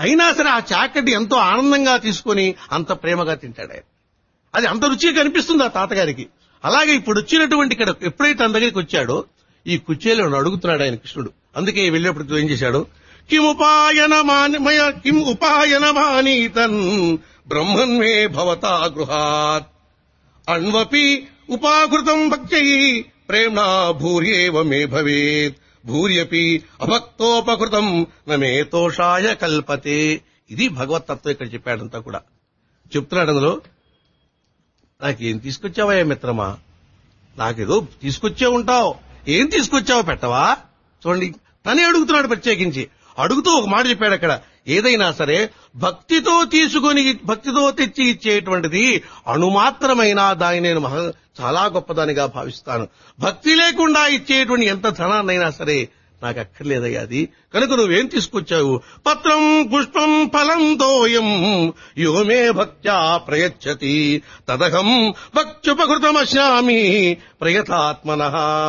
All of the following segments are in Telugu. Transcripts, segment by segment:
అయినా సరే ఆ చాకటి ఎంతో ఆనందంగా తీసుకొని అంత ప్రేమగా తింటాడు ఆయన అది అంత రుచిగా కనిపిస్తుంది ఆ తాతగారికి అలాగే ఇప్పుడు వచ్చినటువంటి ఇక్కడ ఎప్పుడైతే తన దగ్గరికి వచ్చాడో ఈ కుచేలో అడుగుతున్నాడు ఆయన కృష్ణుడు అందుకే వెళ్ళేప్పుడు ఏం చేశాడు కిం ఉపాయన మానమయ కిం ఉపాయన మానీతన్ బ్రహ్మన్మే భవతా గృహాత్ అణ్వపి ఉపాకృతం భక్త్యై ప్రేమ్ణా భూర్యేవ మే భవేత్ భూర్యపి అభక్తోపకృతం నమే తోషాయ కల్పతే ఇది భగవతత్వం ఇక్కడ చెప్పాడంతా కూడా చెప్తున్నాడు అందులో నాకేం తీసుకొచ్చావయ్యా మిత్రమా నాకేదో తీసుకొచ్చే ఉంటావు ఏం తీసుకొచ్చావో పెట్టవా చూడండి తనే అడుగుతున్నాడు ప్రత్యేకించి అడుగుతూ ఒక మాట చెప్పాడు అక్కడ ఏదైనా సరే భక్తితో తీసుకొని భక్తితో తెచ్చి ఇచ్చేటువంటిది అణుమాత్రమైన దాన్ని నేను మహా చాలా గొప్పదానిగా భావిస్తాను భక్తి లేకుండా ఇచ్చేటువంటి ఎంత ధనాన్నైనా సరే నాకు అక్కర్లేదయ్యా అది కనుక నువ్వేం తీసుకొచ్చావు పత్రం పుష్పం ఫలం తోయం యోమే భక్త్యా ప్రయచ్చతి తదహం భక్త్యుపకృతమశ్యామి ప్రయతాత్మన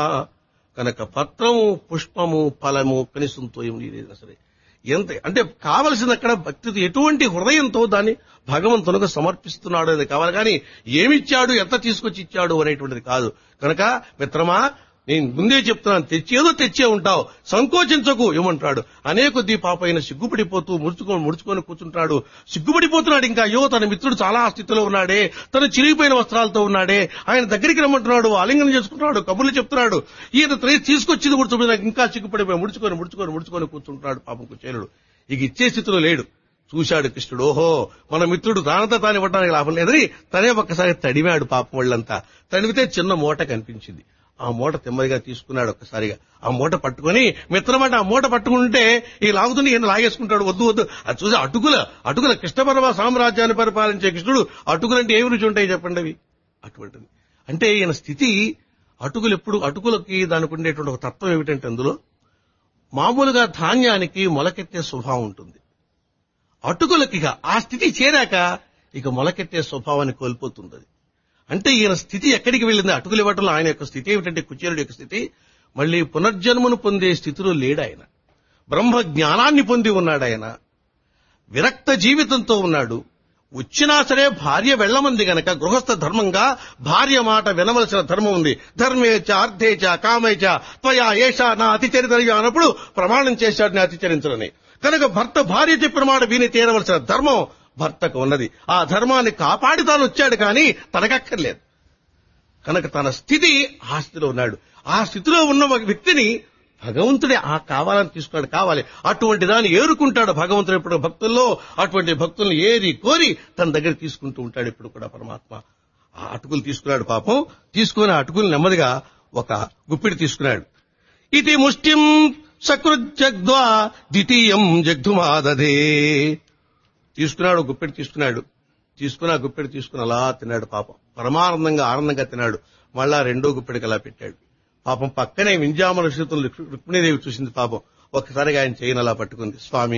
కనుక పత్రము పుష్పము ఫలము కనీసం తోయం ఏదైనా సరే ఎంత అంటే కావలసింది అక్కడ భక్తితో ఎటువంటి హృదయంతో దాన్ని భగవంతునికి సమర్పిస్తున్నాడు అనేది కావాలి కానీ ఏమిచ్చాడు ఎంత తీసుకొచ్చి ఇచ్చాడు అనేటువంటిది కాదు కనుక మిత్రమా నేను ముందే చెప్తున్నాను తెచ్చేదో తెచ్చే ఉంటావు సంకోచించకు ఏమంటాడు అనే కొద్దీ పాప అయిన సిగ్గుపడిపోతూ ముడుచుకొని ముడుచుకొని కూర్చుంటాడు సిగ్గుపడిపోతున్నాడు ఇంకా అయ్యో తన మిత్రుడు చాలా స్థితిలో ఉన్నాడే తను చిరిగిపోయిన వస్త్రాలతో ఉన్నాడే ఆయన దగ్గరికి రమ్మంటున్నాడు ఆలింగనం చేసుకుంటున్నాడు కబుర్లు చెప్తున్నాడు ఈయన త్రే- తీసుకొచ్చింది కూడా చూడండి నాకు ఇంకా సిగ్గుపడిపోయి ముడుచుకొని ముడుచుకొని ముడుచుకొని కూర్చుంటున్నాడు పాపం కుచేలుడు ఇక ఇచ్చే స్థితిలో లేడు చూశాడు కృష్ణుడు ఓహో మన మిత్రుడు తానంతా తాను ఇవ్వడానికి లాభం లేదని తనే ఒక్కసారి తడివాడు పాపం వాళ్ళంతా తడివితే చిన్న మూట కనిపించింది ఆ మూట తిమ్మదిగా తీసుకున్నాడు ఒక్కసారిగా ఆ మూట పట్టుకొని మిత్రమంటే ఆ మూట పట్టుకుంటే ఈ లాగుతుని ఈయన లాగేసుకుంటాడు వద్దు వద్దు అది చూసి అటుకుల అటుకుల కృష్ణపరమ సామ్రాజ్యాన్ని పరిపాలించే కృష్ణుడు అటుకులంటే ఏమి రుచి ఉంటాయి చెప్పండి అవి అటువంటిది అంటే ఈయన స్థితి అటుకులు ఎప్పుడు అటుకులకి దానికి ఉండేటువంటి ఒక తత్వం ఏమిటంటే అందులో మామూలుగా ధాన్యానికి మొలకెత్తే స్వభావం ఉంటుంది అటుకులకి ఇక ఆ స్థితి చేరాక ఇక మొలకెత్తే స్వభావాన్ని కోల్పోతుంది అది. అంటే ఈయన స్థితి ఎక్కడికి వెళ్ళింది అటుకులు ఇవ్వటంలో ఆయన యొక్క స్థితి ఏమిటంటే కుచేరుడి యొక్క స్థితి మళ్ళీ పునర్జన్మను పొందే స్థితిలో లేడు ఆయన బ్రహ్మ జ్ఞానాన్ని పొంది ఉన్నాడు ఆయన విరక్త జీవితంతో ఉన్నాడు వచ్చినా సరే భార్య వెళ్ళమంది గనక గృహస్థ ధర్మంగా భార్య మాట వినవలసిన ధర్మం ఉంది ధర్మేచ అర్థేచ కామేచ త్వయా ఏష నా అతిచరితయ్య అన్నప్పుడు ప్రమాణం చేశాడు నేను అతిచరించడని కనుక భర్త భార్య చెప్పిన మాట విని తీరవలసిన ధర్మం భర్తకు ఉన్నది ఆ ధర్మాన్ని కాపాడి తాను వచ్చాడు కానీ తనకక్కర్లేదు కనుక తన స్థితి ఆ స్థితిలో ఉన్నాడు ఆ స్థితిలో ఉన్న ఒక వ్యక్తిని భగవంతుడే ఆ కావాలని తీసుకున్నాడు కావాలి అటువంటి దాన్ని ఏరుకుంటాడు భగవంతుడు ఇప్పుడు భక్తుల్లో అటువంటి భక్తులను ఏరి కోరి తన దగ్గర తీసుకుంటూ ఉంటాడు ఇప్పుడు కూడా పరమాత్మ ఆ అటుకులు తీసుకున్నాడు పాపం తీసుకుని ఆ అటుకులు నెమ్మదిగా ఒక గుప్పిడి తీసుకున్నాడు ఇది ముష్టిం సకృజగ్ధ్వా ద్వితీయం జగ్ధుమాదదే తీసుకున్నాడు ఒక గుప్పెడు తీసుకున్నాడు తీసుకుని ఆ గుప్పెడు తీసుకుని అలా తిన్నాడు పాపం పరమానందంగా ఆనందంగా తిన్నాడు మళ్ళా రెండో గుప్పెడికి అలా పెట్టాడు పాపం పక్కనే వింజామల ఋషితులు రుక్మిణీదేవి చూసింది పాపం ఒక్కసారిగా ఆయన చేయని అలా పట్టుకుంది స్వామి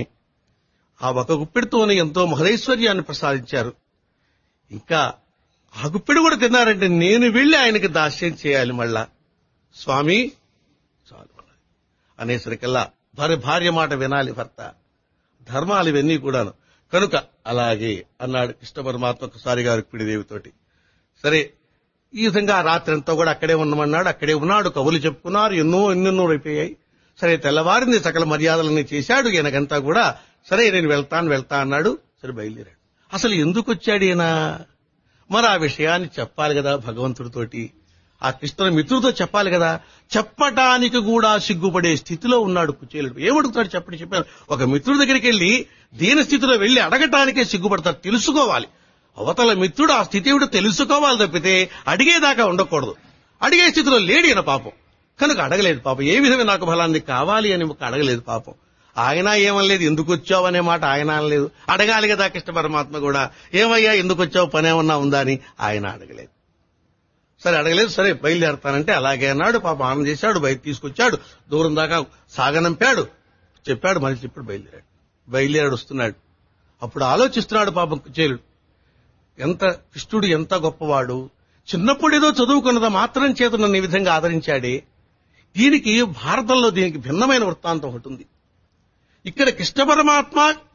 ఆ ఒక గుప్పెడితోనే ఎంతో మహదైశ్వర్యాన్ని ప్రసాదించారు ఇంకా ఆ గుప్పెడు కూడా తిన్నారంటే నేను వెళ్లి ఆయనకి దాస్యం చేయాలి మళ్ళా స్వామి చాలు అనేసరికల్లా భార్య భార్య మాట వినాలి భర్త ధర్మాలు ఇవన్నీ కూడాను కనుక అలాగే అన్నాడు కృష్ణ పరమాత్మ ఒకసారి గారు పిడిదేవితోటి సరే ఈ విధంగా రాత్రి అంతా కూడా అక్కడే ఉండమన్నాడు అక్కడే ఉన్నాడు కవులు చెప్పుకున్నారు ఎన్నో ఎన్నెన్నో అయిపోయాయి సరే తెల్లవారింది సకల మర్యాదలన్నీ చేశాడు ఈయనకంతా కూడా సరే నేను వెళ్తాను వెళ్తా అన్నాడు సరే బయలుదేరాడు అసలు ఎందుకు వచ్చాడు ఈయన మరి ఆ విషయాన్ని చెప్పాలి కదా భగవంతుడితోటి ఆ కృష్ణ మిత్రుడితో చెప్పాలి కదా చెప్పటానికి కూడా సిగ్గుపడే స్థితిలో ఉన్నాడు కుచేలుడు ఏమడుగుతాడు చెప్పండి చెప్పాను ఒక మిత్రుడి దగ్గరికి వెళ్ళి దీని స్థితిలో వెళ్లి అడగటానికే సిగ్గుపడతారు తెలుసుకోవాలి అవతల మిత్రుడు ఆ స్థితి ఏమిటో తెలుసుకోవాలి తప్పితే అడిగేదాకా ఉండకూడదు అడిగే స్థితిలో లేడు ఈయన పాపం కనుక అడగలేదు పాపం ఏ విధంగా నాకు ఫలాన్ని కావాలి అని ఒక అడగలేదు పాపం ఆయన ఏమనలేదు ఎందుకు వచ్చావు అనే మాట ఆయన అనలేదు అడగాలి కదా కృష్ణ పరమాత్మ కూడా ఏమయ్యా ఎందుకు వచ్చావు పని ఏమన్నా ఉందా అని ఆయన అడగలేదు సరే అడగలేదు సరే బయలుదేరతానంటే అలాగే అన్నాడు పాప ఆనందం చేశాడు బయట తీసుకొచ్చాడు దూరం దాకా సాగనంపాడు చెప్పాడు మనిషి ఇప్పుడు బయలుదేరాడు బయలుదేరాడు వస్తున్నాడు అప్పుడు ఆలోచిస్తున్నాడు పాపం కుచేలుడు ఎంత కృష్ణుడు ఎంత గొప్పవాడు చిన్నప్పుడు ఏదో చదువుకున్నదా మాత్రం చేత నన్ను ఈ విధంగా ఆదరించాడే దీనికి భారతంలో దీనికి భిన్నమైన వృత్తాంతం ఒకటి ఉంది ఇక్కడ కృష్ణ పరమాత్మ